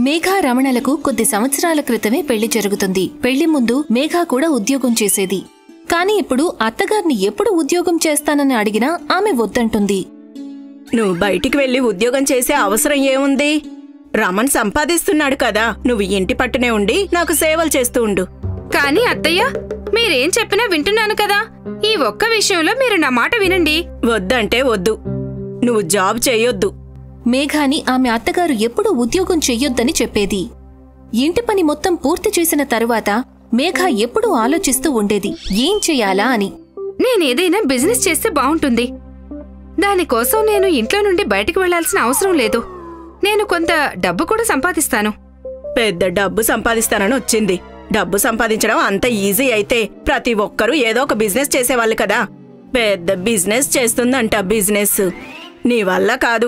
మేఘా రమణలకు కొద్ది సంవత్సరాల క్రితమే పెళ్లి జరుగుతుంది పెళ్లి ముందు మేఘా కూడా ఉద్యోగం చేసేది కాని ఇప్పుడు అత్తగారిని ఎప్పుడు ఉద్యోగం చేస్తానని అడిగినా ఆమె వద్దంటుంది నువ్వు బయటికి వెళ్లి ఉద్యోగం చేసే అవసరం ఏముంది రమణ్ సంపాదిస్తున్నాడు కదా నువ్వు ఇంటి పట్టునే ఉండి నాకు సేవలు చేస్తూ ఉండు కానీ అత్తయ్య మీరేం చెప్పినా వింటున్నాను కదా ఈ ఒక్క విషయంలో మీరు నా మాట వినండి వద్దంటే వద్దు నువ్వు జాబ్ చేయొద్దు మేఘాని ఆమె అత్తగారు ఎప్పుడూ ఉద్యోగం చెయ్యొద్దని చెప్పేది ఇంటి పని మొత్తం పూర్తి చేసిన తరువాత మేఘ ఎప్పుడూ ఆలోచిస్తూ ఉండేది ఏం చెయ్యాలా అని నేనేదైనా బిజినెస్ చేస్తే బావుంటుంది దానికోసం నేను ఇంట్లో నుండి బయటకు వెళ్లాల్సిన అవసరం లేదు నేను కొంత డబ్బు కూడా సంపాదిస్తాను పెద్ద డబ్బు సంపాదిస్తానని వచ్చింది డబ్బు సంపాదించడం అంత ఈజీ అయితే ప్రతి ఒక్కరూ ఏదో ఒక బిజినెస్ చేసేవాళ్ళు కదా పెద్ద బిజినెస్ చేస్తుందంట బిజినెస్ నీ వల్ల కాదు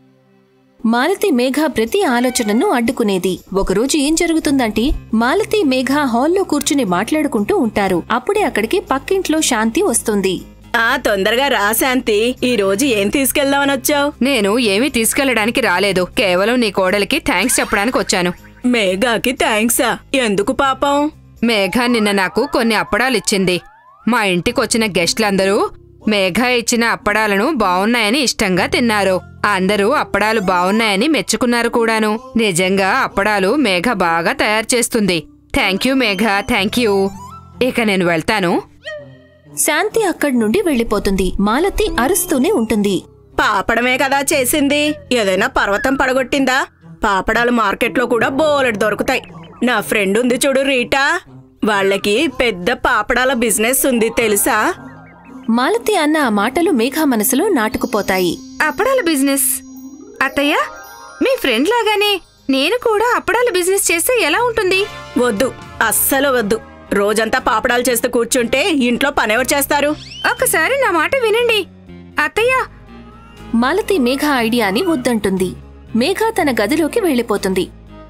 మాలతి మేఘ ప్రతి ఆలోచనను అడ్డుకునేది ఒకరోజు ఏం జరుగుతుందంటే మాలతి మేఘ హాల్లో కూర్చుని మాట్లాడుకుంటూ ఉంటారు అప్పుడే అక్కడికి పక్కింట్లో శాంతి వస్తుంది ఆ తొందరగా రా శాంతి ఈ రోజు ఏం తీసుకెళ్దామని వచ్చావు నేను ఏమీ తీసుకెళ్లడానికి రాలేదు కేవలం నీ కోడలికి థ్యాంక్స్ చెప్పడానికి వచ్చాను మేఘాకి థ్యాంక్సా ఎందుకు పాపం మేఘ నిన్న నాకు కొన్ని అప్పడాలిచ్చింది మా ఇంటికొచ్చిన గెస్ట్లందరూ మేఘ ఇచ్చిన అప్పడాలను బావున్నాయని ఇష్టంగా తిన్నారు అందరూ అప్పడాలు బావున్నాయని మెచ్చుకున్నారు కూడాను నిజంగా అప్పడాలు మేఘ బాగా తయారు చేస్తుంది thank you Megha thank you ఇక నేను వెళ్తాను శాంతి అక్కడి నుండి వెళ్లిపోతుంది మాలతి అరుస్తూనే ఉంటుంది పాపడమే కదా చేసింది ఏదైనా పర్వతం పడగొట్టిందా పాపడాలు మార్కెట్లో కూడా బోలెడు దొరుకుతాయి నా ఫ్రెండ్ ఉంది చూడు రీటా వాళ్ళకి పెద్ద పాపడాల బిజినెస్ ఉంది తెలుసా మాలతి అన్న ఆ మాటలు మేఘ మనసులో నాటుకుపోతాయి అప్పడాల బిజినెస్ అత్తయ్య మీ ఫ్రెండ్ లాగానే నేను కూడా అప్పడాల బిజినెస్ చేస్తే ఎలా ఉంటుంది వద్దు అస్సలు వద్దు రోజంతా పాపడాలు చేస్తూ కూర్చుంటే ఇంట్లో పనెవరు చేస్తారు ఒక్కసారి నా మాట వినండి అత్తయ్య మాలతి మేఘ ఐడియాని వద్దంటుంది మేఘ తన గదిలోకి వెళ్లిపోతుంది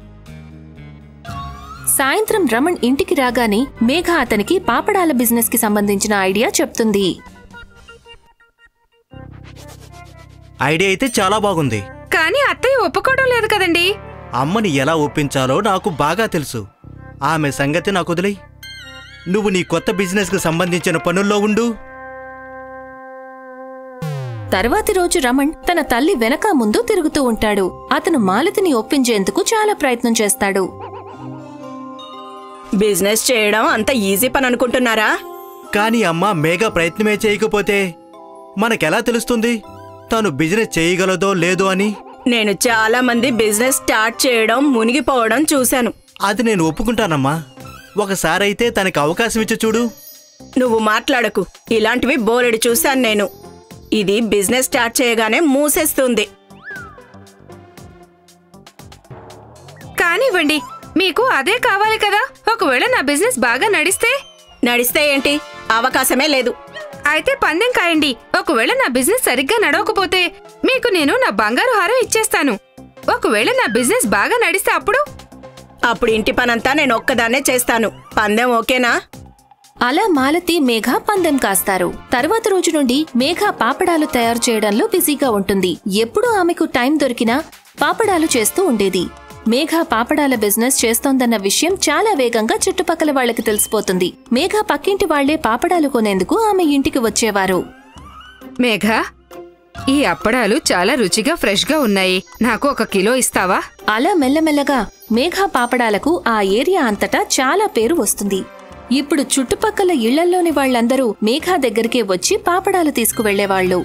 సాయంత్రం రమణ్ ఇంటికి రాగానే మేఘ అతనికి పాపడాల బిజినెస్ కి సంబంధించిన ఐడియా చెప్తుంది ఐడియా అయితే చాలా బాగుంది కానీ అత్తయ్య ఒప్పుకోవడం లేదు కదండి అమ్మని ఎలా ఒప్పించాలో నాకు బాగా తెలుసు ఆమె సంగతి నాకు వదిలే నువ్వు నీ కొత్త బిజినెస్కి సంబంధించిన పనుల్లో ఉండు తర్వాతి రోజు రమణ్ తన తల్లి వెనక ముందు తిరుగుతూ ఉంటాడు అతను మాలతిని ఒప్పించేందుకు చాలా ప్రయత్నం చేస్తాడు బిజినెస్ చేయడం అంత ఈజీ పని అనుకుంటున్నారా కానీ అమ్మ మేఘ ప్రయత్నమే చేయకపోతే మనకెలా తెలుస్తుంది తను బిజినెస్ చేయగలదో లేదో అని నేను చాలా మంది బిజినెస్ స్టార్ట్ చేయడం మునిగిపోవడం చూశాను అది నేను ఒప్పుకుంటానమ్మా ఒకసారైతే తనకి అవకాశం ఇచ్చి చూడు నువ్వు మాట్లాడకు ఇలాంటివి బోలెడు చూశాను నేను ఇది బిజినెస్ స్టార్ట్ చేయగానే మూసేస్తుంది కానివ్వండి మీకు అదే కావాలి కదా ఒకవేళ నా బిజినెస్ బాగా నడిస్తే నడిస్తే ఏంటి అవకాశమే లేదు అయితే పందెం కాయండి ఒకవేళ నా బిజినెస్ సరిగ్గా నడవకపోతే మీకు నేను నా బంగారు హారం ఇచ్చేస్తాను ఒకవేళ నా బిజినెస్ బాగా నడిస్తే అప్పుడు అప్పుడు ఇంటి పనంతా నేను ఒక్కదాన్నే చేస్తాను పందెం ఓకేనా అలా మాలతి మేఘ పందెం కాస్తారు తర్వాత రోజు నుండి మేఘ పాపడాలు తయారు చేయడంలో బిజీగా ఉంటుంది ఎప్పుడూ ఆమెకు టైం దొరికినా పాపడాలు చేస్తూ ఉండేది మేఘ పాపడాల బిజినెస్ చేస్తోందన్న విషయం చాలా వేగంగా చుట్టుపక్కల వాళ్ళకి తెలిసిపోతుంది మేఘ పక్కింటి వాళ్లే పాపడాలు కొనేందుకు ఆమె ఇంటికి వచ్చేవారు మేఘ ఈ అప్పడాలు చాలా రుచిగా ఫ్రెష్గా ఉన్నాయి నాకు ఒక కిలో ఇస్తావా అలా మెల్లమెల్లగా మేఘా పాపడాలకు ఆ ఏరియా అంతటా చాలా పేరు వస్తుంది ఇప్పుడు చుట్టుపక్కల ఇళ్లల్లోని వాళ్ళందరూ మేఘా దగ్గరికే వచ్చి పాపడాలు తీసుకువెళ్లేవాళ్లు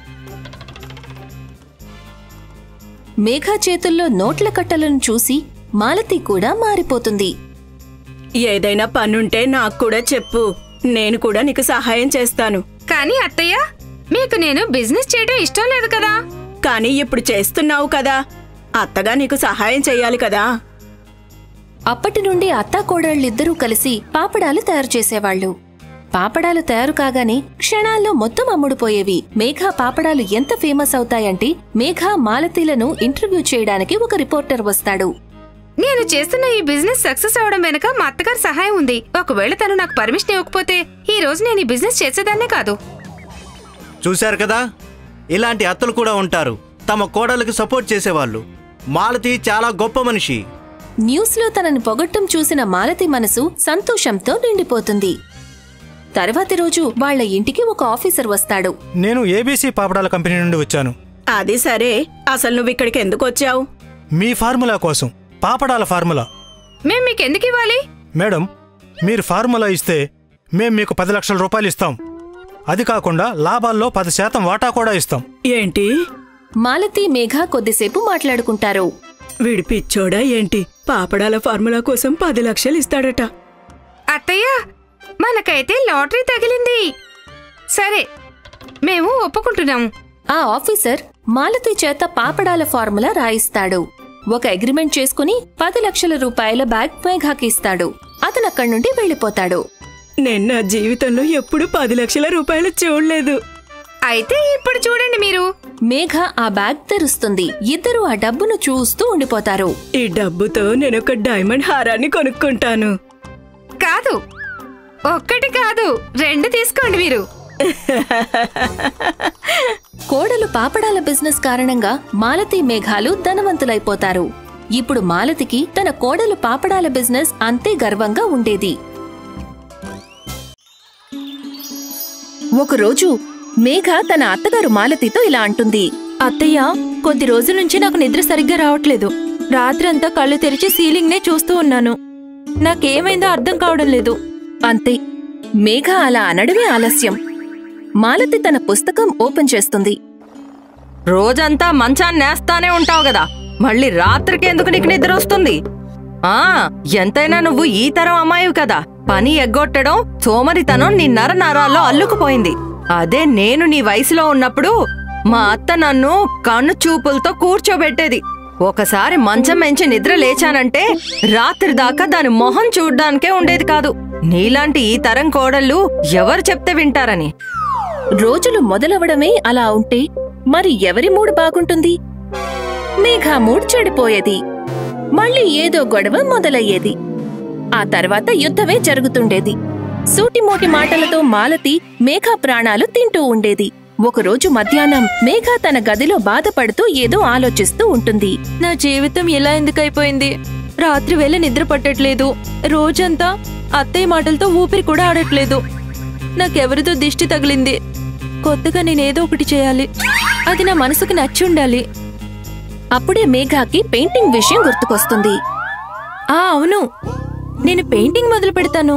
మేఘా చేతుల్లో నోట్ల కట్టలను చూసి మాలతి కూడా మారిపోతుంది ఏదైనా పనుంటే నాకు కూడా చెప్పు నేను కూడా నీకు సహాయం చేస్తాను కానీ అత్తయ్య మీకు నేను బిజినెస్ చేయడం ఇష్టం లేదు కదా కానీ ఇప్పుడు చేస్తున్నావు కదా అత్తగా నీకు సహాయం చెయ్యాలి కదా అప్పటి నుండి అత్తాకోడళ్ళిద్దరూ కలిసి పాపడాలు తయారు చేసేవాళ్లు పాపడాలు తయారు కాగానే క్షణాల్లో మొత్తం అమ్ముడుపోయేవి మేఘా పాపడాలు ఎంత ఫేమస్ అవుతాయంటే మేఘా మాలతీలను ఇంటర్వ్యూ చేయడానికి ఒక రిపోర్టర్ వస్తాడు నేను చేస్తున్న ఈ బిజినెస్ సక్సెస్ అవడం వెనుక మా అత్తగారి సహాయం ఉంది ఒకవేళ తను నాకు పర్మిషన్ ఇవ్వకపోతే ఈ రోజు నేను ఈ బిజినెస్ చేసేదాన్నే కాదు చూశారు కదా ఇలాంటి అత్తలు కూడా ఉంటారు తమ కోడలకు సపోర్ట్ చేసేవాళ్ళు మాలతి చాలా గొప్ప మనిషి న్యూస్లో తనని పొగట్టం చూసిన మాలతి మనసు సంతోషంతో నిండిపోతుంది తర్వాతి రోజు వాళ్ళ ఇంటికి ఒక ఆఫీసర్ వస్తాడు నేను ఏబీసీ పాపడాల కంపెనీ నుండి వచ్చాను అది సరే అసలు నువ్వు ఇక్కడికి ఎందుకు వచ్చావు మీ ఫార్ములా కోసం పాపడాల ఫార్ములా మేం మీకెందుకు ఇవ్వాలి మేడం మీరు ఫార్ములా ఇస్తే మేం మీకు పది లక్షల రూపాయలు ఇస్తాం అది కాకుండా లాభాల్లో పది శాతం వాటా కూడా ఇస్తాం ఏంటి మాలతి మేఘ కొద్దిసేపు మాట్లాడుకుంటారు వీడి పిచ్చోడా ఏంటి పాపడాల ఫార్ములా కోసం పది లక్షలు ఇస్తాడట అత్తయ్య మనకైతే లాటరీ తగిలింది సరే మేము ఒప్పుకుంటున్నాము ఆ ఆఫీసర్ మాలతి చేత పాపడాల ఫార్ములా రాయిస్తాడు ఒక అగ్రిమెంట్ చేసుకుని పది లక్షల రూపాయల బ్యాగ్ మేఘాకి ఇస్తాడు అతను అక్కడి నుండి వెళ్ళిపోతాడు నేను నా జీవితంలో ఎప్పుడు పది లక్షల రూపాయలు చూడలేదు అయితే ఇప్పుడు చూడండి మీరు మేఘ ఆ బ్యాగ్ తెరుస్తుంది ఇద్దరు ఆ డబ్బును చూస్తూ ఉండిపోతారు ఈ డబ్బుతో నేను ఒక డైమండ్ హారాన్ని కొనుక్కుంటాను కాదు ఒక్కటి కాదు రెండు తీసుకోండి మీరు కోడలు పాపడాల బిజినెస్ కారణంగా మాలతి మేఘాలు ధనవంతులైపోతారు ఇప్పుడు మాలతికి తన కోడలు పాపడాల బిజినెస్ అంతే గర్వంగా ఉండేది ఒకరోజు మేఘ తన అత్తగారు మాలతితో ఇలా అంటుంది అత్తయ్య కొద్ది రోజుల నుంచి నాకు నిద్ర సరిగ్గా రావట్లేదు రాత్రంతా కళ్ళు తెరిచి సీలింగ్నే చూస్తూ ఉన్నాను నాకేమైందో అర్థం కావడం లేదు అంతే మేఘ అలా అనడమే ఆలస్యం మాలతి తన పుస్తకం ఓపెన్ చేస్తుంది రోజంతా మంచాన్ని నేస్తానే ఉంటావు కదా మళ్ళీ రాత్రికి ఎందుకు నీకు నిద్ర వస్తుంది ఆ ఎంతైనా నువ్వు ఈ తరం అమ్మాయివి కదా పని ఎగ్గొట్టడం సోమరితనం నీ నర నరాల్లో అల్లుకుపోయింది అదే నేను నీ వయసులో ఉన్నప్పుడు మా అత్త నన్ను కన్ను చూపులతో కూర్చోబెట్టేది ఒకసారి మంచం మెంచి నిద్ర లేచానంటే రాత్రి దాకా దాని మొహం చూడ్డానికే ఉండేది కాదు నీలాంటి ఈ తరం కోడళ్ళు ఎవరు చెప్తే వింటారని రోజులు మొదలవడమే అలా ఉంటే మరి ఎవరి మూడ్ బాగుంటుంది మేఘా మూడ్ చెడిపోయేది మళ్ళీ ఏదో గొడవ మొదలయ్యేది ఆ తర్వాత యుద్ధమే జరుగుతుండేది సూటిమోటి మాటలతో మాలతి మేఘా ప్రాణాలు తింటూ ఉండేది ఒకరోజు మధ్యాహ్నం మేఘా తన గదిలో బాధపడుతూ ఏదో ఆలోచిస్తూ ఉంటుంది నా జీవితం ఎలా ఎందుకైపోయింది రాత్రి వేళ నిద్ర పట్టట్లేదు రోజంతా అత్తయ్య మాటలతో ఊపిరి కూడా ఆడట్లేదు నాకెవరితో దిష్టి తగిలింది కొత్తగా నేనేదో ఒకటి చేయాలి అది నా మనసుకు నచ్చి ఉండాలి అప్పుడే మేఘాకి పెయింటింగ్ విషయం గుర్తుకొస్తుంది ఆ అవును నేను పెయింటింగ్ మొదలు పెడతాను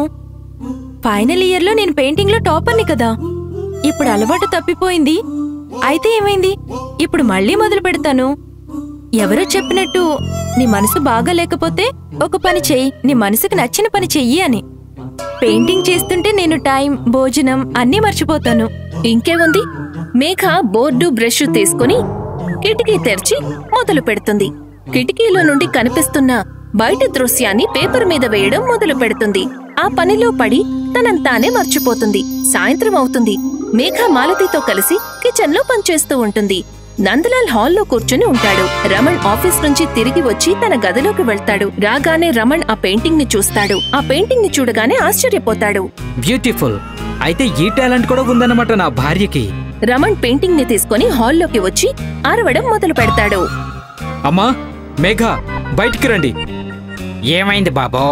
ఫైనల్ ఇయర్లో నేను పెయింటింగ్లో టాపర్ని కదా ఇప్పుడు అలవాటు తప్పిపోయింది అయితే ఏమైంది ఇప్పుడు మళ్ళీ మొదలు పెడతాను ఎవరో చెప్పినట్టు నీ మనసు బాగా లేకపోతే ఒక పని చెయ్యి నీ మనసుకు నచ్చిన పని చెయ్యి అని పెయింటింగ్ చేస్తుంటే నేను టైం భోజనం అన్నీ మర్చిపోతాను ఇంకేముంది మేఘ బోర్డు బ్రష్ తీసుకుని కిటికీ తెరిచి మొదలు పెడుతుంది కిటికీలో నుండి కనిపిస్తున్న బయట దృశ్యాన్ని పేపర్ మీద వేయడం మొదలు పెడుతుంది ఆ పనిలో పడి తనంతానే మర్చిపోతుంది సాయంత్రం అవుతుంది మేఘ మాలతితో కలిసి కిచెన్ లో పనిచేస్తూ ఉంటుంది నందలాల్ హాల్లో కూర్చుని ఉంటాడు రమణ్ ఆఫీస్ నుంచి తిరిగి వచ్చి తన గదిలోకి వెళ్తాడు రాగానే రమణ్ ఆ పెయింటింగ్ ని చూస్తాడు ఆ పెయింటింగ్ ని చూడగానే ఆశ్చర్యపోతాడు బ్యూటిఫుల్ అయితే ఈ టాలెంట్ కూడా ఉందన్నమాట నా భార్యకి రమణ్ పెయింటింగ్ ని తీసుకుని హాల్లోకి వచ్చి అరవడం మొదలు పెడతాడు అమ్మా మేఘ బయటికి రండి ఏమైంది బాబో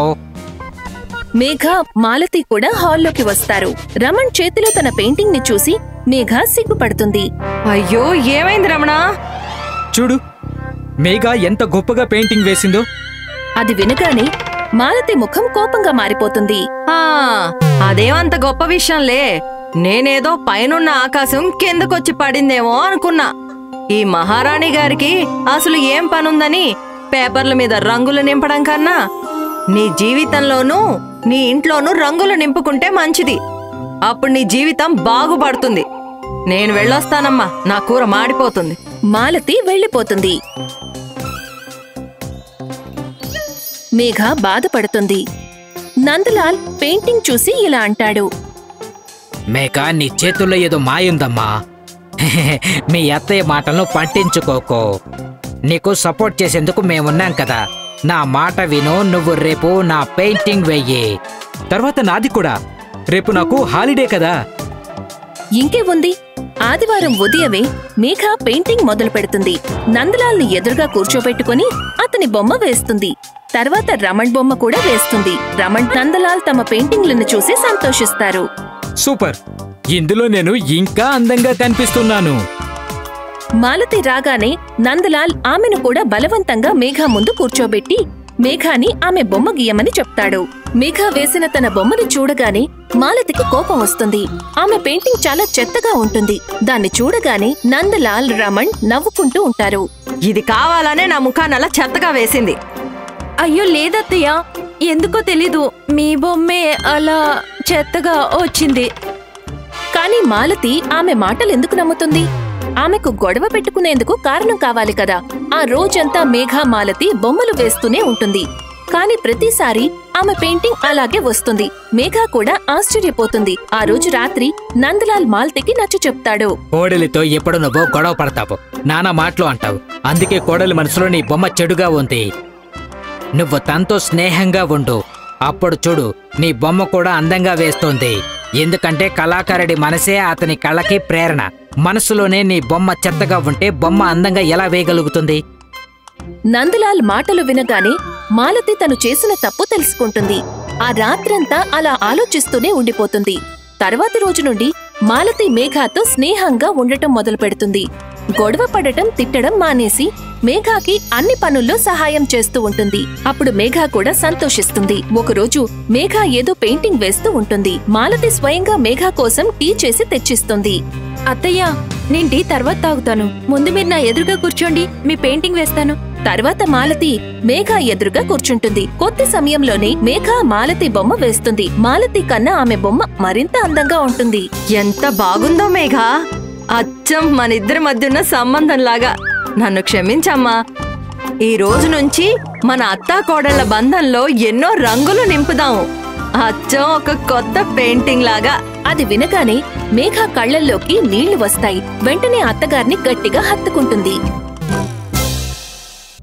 మేఘ మాలతి కూడా హాల్లోకి వస్తారు రమణ్ చేతిలో తన పెయింటింగ్ ని చూసి మేఘ సిగ్గుపడుతుంది అయ్యో ఏమైంది రమణ చూడు మేఘ ఎంత గొప్పగా పెయింటింగ్ వేసిందో అది వినగానే మాలతి ముఖం కోపంగా మారిపోతుంది ఆ అదేమంత గొప్ప విషయంలే నేనేదో పైనున్న ఆకాశం కిందకొచ్చి పడిందేమో అనుకున్నా ఈ మహారాణి గారికి అసలు ఏం పనుందని పేపర్ల మీద రంగులు నింపడం కన్నా నీ జీవితంలోనూ నీ ఇంట్లోనూ రంగులు నింపుకుంటే మంచిది అప్పుడు నీ జీవితం బాగుపడుతుంది నేను వెళ్ళొస్తానమ్మా నా కూర మాడిపోతుంది మాలతి వెళ్ళిపోతుంది మేఘ బాధపడుతుంది నందలాల్ పెయింటింగ్ చూసి ఇలా అంటాడు మేఘ నీ చేతుల్లో ఏదో మాయుందమ్మా మీ అత్తయ్య మాటలను పట్టించుకోకో నీకు సపోర్ట్ చేసేందుకు మేమున్నాం కదా నా మాట విను నువ్వు రేపు నా పెయింటింగ్ వెయ్యి తర్వాత నాది కూడా రేపు నాకు హాలిడే కదా ఇంకే ఉంది ఆదివారం ఉదయమే మేఘ పెయింటింగ్ మొదలు పెడుతుంది నందలాల్ని ఎదురుగా కూర్చోబెట్టుకుని అతని బొమ్మ వేస్తుంది తర్వాత రమణ్ బొమ్మ కూడా వేస్తుంది రమణ్ నందలాల్ తమ పెయింటింగ్లను చూసి సంతోషిస్తారు సూపర్ ఇందులో నేను ఇంకా అందంగా కనిపిస్తున్నాను మాలతి రాగానే నందలాల్ ఆమెను కూడా బలవంతంగా మేఘ ముందు కూర్చోబెట్టి మేఘాని ఆమె బొమ్మ గీయమని చెప్తాడు మేఘ వేసిన తన బొమ్మని చూడగానే మాలతికి కోపం వస్తుంది ఆమె పెయింటింగ్ చాలా చెత్తగా ఉంటుంది దాన్ని చూడగానే నందలాల్ రమణ్ నవ్వుకుంటూ ఉంటారు ఇది కావాలనే నా ముఖాన్ని అలా చెత్తగా వేసింది అయ్యో లేదత్తయ్య ఎందుకో తెలీదు మీ బొమ్మే అలా చెత్తగా వచ్చింది కాని మాలతి ఆమె మాటలెందుకు నమ్ముతుంది ఆమెకు గొడవ పెట్టుకునేందుకు కారణం కావాలి కదా ఆ రోజంతా మేఘ మాలతి బొమ్మలు వేస్తూనే ఉంటుంది కాని ప్రతిసారి ఆమె పెయింటింగ్ అలాగే వస్తుంది మేఘ కూడా ఆశ్చర్యపోతుంది ఆ రోజు రాత్రి నందలాల్ మాలతికి నచ్చ చెప్తాడు కోడలితో ఎప్పుడు నువ్వు గొడవ పడతావు నానా మాటలు అంటావు అందుకే కోడలి మనసులో నీ బొమ్మ చెడుగా ఉంది నువ్వు తనతో స్నేహంగా ఉండు అప్పుడు చూడు నీ బొమ్మ కూడా అందంగా వేస్తుంది ఎందుకంటే కళాకారుడి మనసే అతని కళకి ప్రేరణ మనసులోనే నీ బొమ్మ చెత్తగా ఉంటే బొమ్మ అందంగా ఎలా వేయగలుగుతుంది నందలాల్ మాటలు వినగానే మాలతి తను చేసిన తప్పు తెలుసుకుంటుంది ఆ రాత్రంతా అలా ఆలోచిస్తూనే ఉండిపోతుంది తర్వాతి రోజు నుండి మాలతి మేఘాతో స్నేహంగా ఉండటం మొదలు పెడుతుంది గొడవ పడటం తిట్టడం మానేసి మేఘాకి అన్ని పనుల్లో సహాయం చేస్తూ ఉంటుంది అప్పుడు మేఘా కూడా సంతోషిస్తుంది ఒకరోజు మేఘా ఏదో పెయింటింగ్ వేస్తూ ఉంటుంది మాలతి స్వయంగా మేఘా కోసం టీ చేసి తెచ్చిస్తుంది అత్తయ్య నేను టీ తర్వాత తాగుతాను ముందు మీరు నా ఎదురుగా కూర్చోండి మీ పెయింటింగ్ వేస్తాను తర్వాత మాలతి మేఘ ఎదురుగా కూర్చుంటుంది కొద్ది సమయంలోనే మేఘ మాలతి బొమ్మ వేస్తుంది మాలతి కన్నా ఆమె బొమ్మ మరింత అందంగా ఉంటుంది ఎంత బాగుందో మేఘ అచ్చం మన ఇద్దరి మధ్య ఉన్న సంబంధం లాగా నన్ను క్షమించమ్మా ఈ రోజు నుంచి మన అత్తా కోడళ్ల బంధంలో ఎన్నో రంగులు నింపుదాం అచ్చం ఒక కొత్త పెయింటింగ్ లాగా అది వినగానే మేఘ కళ్ళల్లోకి నీళ్లు వస్తాయి వెంటనే అత్తగారిని గట్టిగా హత్తుకుంటుంది